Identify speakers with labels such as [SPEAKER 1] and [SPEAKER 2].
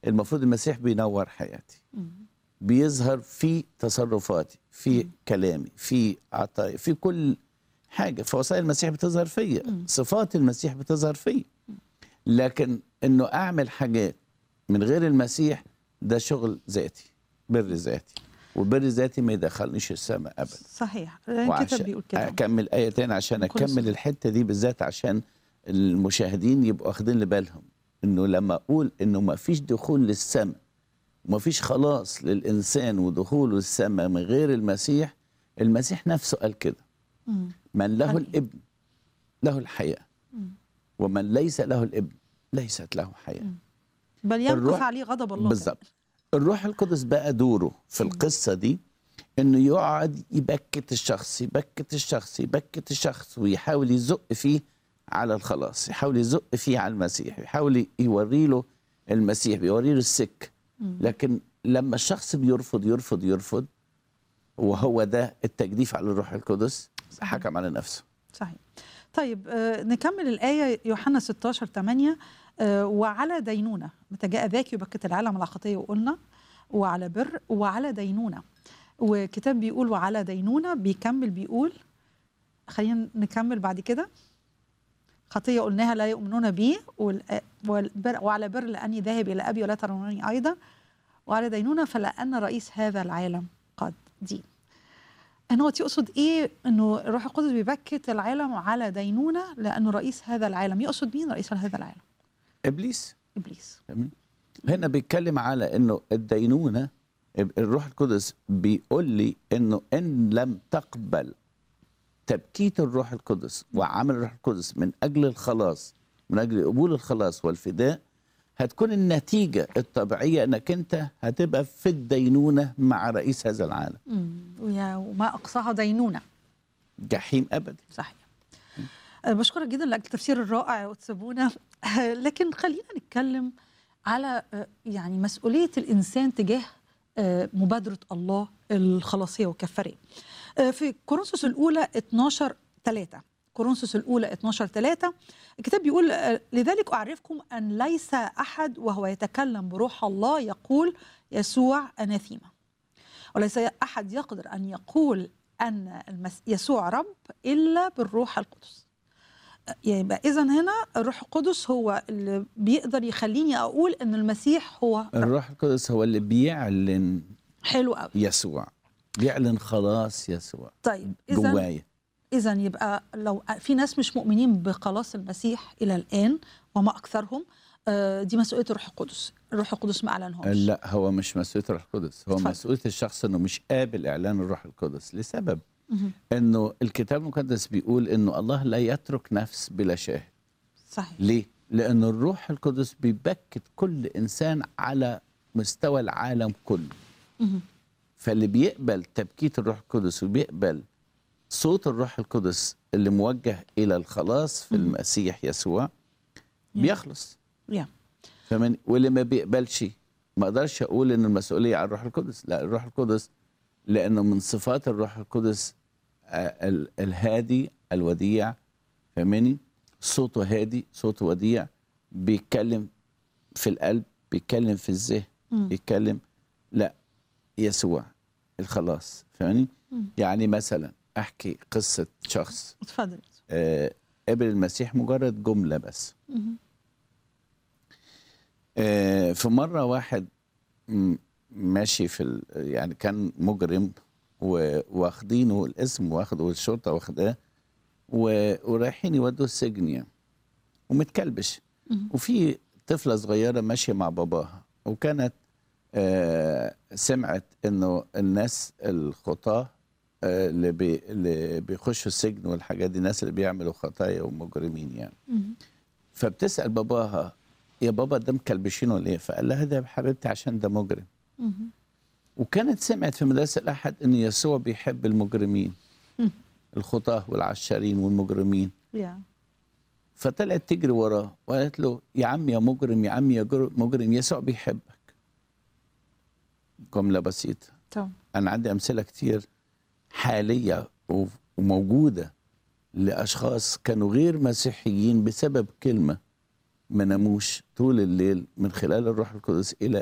[SPEAKER 1] المفروض المسيح بينور حياتي
[SPEAKER 2] مم.
[SPEAKER 1] بيظهر في تصرفاتي في كلامي في عطايا في كل حاجه فوصايا المسيح بتظهر فيا صفات المسيح بتظهر فيا لكن انه اعمل حاجات من غير المسيح ده شغل ذاتي بر ذاتي وبر ذاتي ما يدخلنيش السماء ابدا
[SPEAKER 2] صحيح الكتاب بيقول كده
[SPEAKER 1] اكمل ايه تاني عشان
[SPEAKER 2] بكل
[SPEAKER 1] اكمل
[SPEAKER 2] سهولة.
[SPEAKER 1] الحته دي بالذات عشان المشاهدين يبقوا واخدين لبالهم انه لما اقول انه ما فيش دخول للسماء وما فيش خلاص للانسان ودخوله السماء من غير المسيح المسيح نفسه قال كده
[SPEAKER 2] مم.
[SPEAKER 1] من له
[SPEAKER 2] قال إيه؟
[SPEAKER 1] الابن له الحياه ومن ليس له الابن ليست له حياه
[SPEAKER 2] بل يمكث
[SPEAKER 1] الروح-
[SPEAKER 2] عليه غضب الله
[SPEAKER 1] بالظبط الروح القدس بقى دوره في القصه دي انه يقعد يبكت الشخص يبكت الشخص يبكت الشخص ويحاول يزق فيه على الخلاص يحاول يزق فيه على المسيح يحاول يوري له المسيح بيوري له السك لكن لما الشخص بيرفض يرفض يرفض وهو ده التجديف على الروح القدس حكم على نفسه
[SPEAKER 2] صحيح طيب آه نكمل الآية يوحنا 16 8 آه وعلى دينونة متى جاء ذاك يبكت العالم على خطية وقلنا وعلى بر وعلى دينونة وكتاب بيقول وعلى دينونة بيكمل بيقول خلينا نكمل بعد كده خطية قلناها لا يؤمنون بي والآ- والبر وعلى بر لأني ذاهب إلى أبي ولا ترونني أيضا وعلى دينونة فلأن رئيس هذا العالم قد دين ان هو يقصد ايه انه الروح القدس بيبكت العالم على دينونه لانه رئيس هذا العالم يقصد مين رئيس هذا العالم
[SPEAKER 1] ابليس
[SPEAKER 2] ابليس
[SPEAKER 1] تمام هنا بيتكلم على انه الدينونه الروح القدس بيقول لي انه ان لم تقبل تبكيت الروح القدس وعمل الروح القدس من اجل الخلاص من اجل قبول الخلاص والفداء هتكون النتيجه الطبيعيه انك انت هتبقى في الدينونه مع رئيس هذا العالم
[SPEAKER 2] مم. ويا- وما اقصاها دينونه
[SPEAKER 1] جحيم ابدي
[SPEAKER 2] صحيح أه بشكرك جدا لاجل التفسير الرائع وتسيبونا أه لكن خلينا نتكلم على أه يعني مسؤوليه الانسان تجاه أه مبادره الله الخلاصيه والكفاريه أه في كورنثوس الاولى 12 3 كورنثوس الاولى 12 3 الكتاب بيقول أه لذلك اعرفكم ان ليس احد وهو يتكلم بروح الله يقول يسوع اناثيما وليس احد يقدر ان يقول ان المس... يسوع رب الا بالروح القدس يبقى اذا هنا الروح القدس هو اللي بيقدر يخليني اقول ان المسيح هو رب.
[SPEAKER 1] الروح القدس هو اللي بيعلن
[SPEAKER 2] حلو قوي
[SPEAKER 1] يسوع بيعلن خلاص يسوع
[SPEAKER 2] طيب اذا
[SPEAKER 1] جوايا
[SPEAKER 2] اذا يبقى لو في ناس مش مؤمنين بخلاص المسيح الى الان وما اكثرهم آه، دي مسؤوليه الروح القدس الروح القدس ما اعلنهمش
[SPEAKER 1] لا هو مش مسؤوليه الروح القدس هو
[SPEAKER 2] اتفضل.
[SPEAKER 1] مسؤوليه الشخص انه مش قابل اعلان الروح القدس لسبب
[SPEAKER 2] مهم.
[SPEAKER 1] انه الكتاب المقدس بيقول انه الله لا يترك نفس بلا شاهد
[SPEAKER 2] صحيح
[SPEAKER 1] ليه لان الروح القدس بيبكت كل انسان على مستوى العالم كله
[SPEAKER 2] مهم.
[SPEAKER 1] فاللي بيقبل تبكيت الروح القدس وبيقبل صوت الروح القدس اللي موجه الى الخلاص في المسيح يسوع بيخلص
[SPEAKER 2] يا
[SPEAKER 1] فمن واللي ما بيقبلش ما اقدرش اقول ان المسؤوليه على الروح القدس لا الروح القدس لانه من صفات الروح القدس آه، ال- الهادي الوديع فاهماني صوته هادي صوته وديع بيتكلم في القلب بيتكلم في الذهن
[SPEAKER 2] مم.
[SPEAKER 1] بيتكلم لا يسوع الخلاص فاهماني يعني مثلا احكي قصه شخص
[SPEAKER 2] اتفضل
[SPEAKER 1] آه، قبل المسيح مجرد جمله بس
[SPEAKER 2] مهم.
[SPEAKER 1] آه، في مرة واحد م- ماشي في ال... يعني كان مجرم و- واخدينه الاسم واخده الشرطة واخداه و... ورايحين يودوه السجن يعني ومتكلبش
[SPEAKER 2] مهم.
[SPEAKER 1] وفي طفلة صغيرة ماشية مع باباها وكانت آه، سمعت انه الناس الخطاة آه، اللي, بي... اللي بيخشوا السجن والحاجات دي الناس اللي بيعملوا خطايا ومجرمين يعني
[SPEAKER 2] مهم.
[SPEAKER 1] فبتسال باباها يا بابا ده مكلبشينه ليه؟ فقال لها ده يا حبيبتي عشان ده مجرم
[SPEAKER 2] مهم.
[SPEAKER 1] وكانت سمعت في مدرسه الاحد ان يسوع بيحب المجرمين
[SPEAKER 2] مم.
[SPEAKER 1] الخطاه والعشارين والمجرمين
[SPEAKER 2] يا
[SPEAKER 1] فطلعت تجري وراه وقالت له يا عم يا مجرم يا عم يا جر- مجرم يسوع بيحبك جمله بسيطه
[SPEAKER 2] تمام
[SPEAKER 1] انا عندي امثله كتير حاليه و- وموجوده لاشخاص كانوا غير مسيحيين بسبب كلمه ما ناموش طول الليل من خلال الروح القدس الى